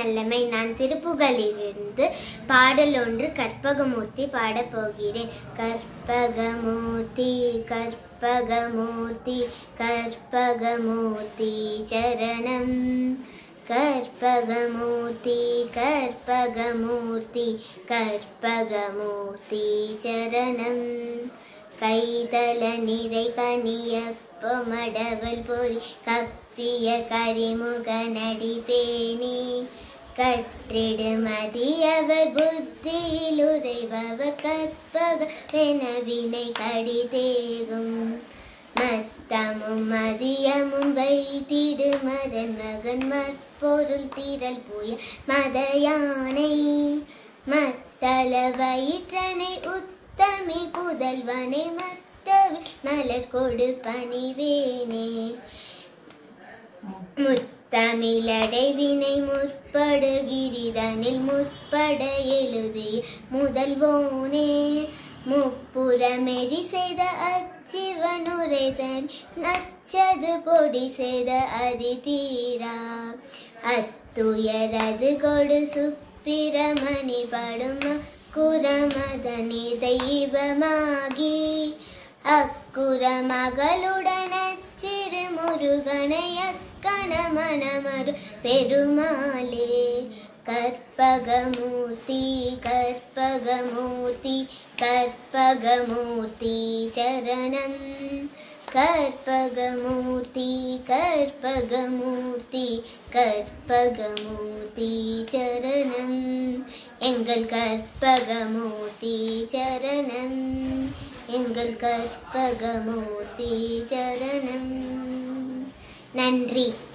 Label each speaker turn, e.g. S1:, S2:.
S1: நல்லமை நான் திருப்புகளிலிருந்து பாடல் ஒன்று கற்பகமூர்த்தி பாடப் போகிறேன் கற்பகமூர்த்தி கற்பகமூர்த்தி கற்பகமூர்த்தி சரணம் கற்பகமூர்த்தி கற்பகமூர்த்தி கற்பகமூர்த்தி சரணம் கைதல நிறை கனியப்பமடவல் பொறி கப்பிய கரிமுக நடிபேனி கற்றிடு மதியவர் புத்தியில் உரைபவர் கற்பக வினை கடிதேகும் மத்தமும் மதியமும் வைத்திடு மரன் மகன் மற்பொருள் திரள் புய மதயானை மத்தள வயிற்றனை உத்தமி புதல்வனை மற்றவி மலர் கொடு பணிவேனே முத்தமிழடைவினை முற்படுகிரிதனில் முற்பட எழுதிய முதல்வோனே முப்புறமெறி செய்த அச்சிவனுரைதன் நச்சது பொடி செய்த அதி தீரா அத்துயரது கொடு சுப்பிரமணி படும் குரமதனி தெய்வமாகி அக்குற மகளுடன் சிறு முருகனை அக்கணமணமரு பெருமாளே கற்பகமூர்த்தி கற்பகமூர்த்தி கற்பகமூர்த்தி சரணம் கற்பகமூர்த்தி கற்பகமூர்த்தி கற்பகமூர்த்தி சரணம் எங்கள் கற்பகமூர்த்தி சரணம் எங்கள் கற்பகமூர்த்தி சரணம் நன்றி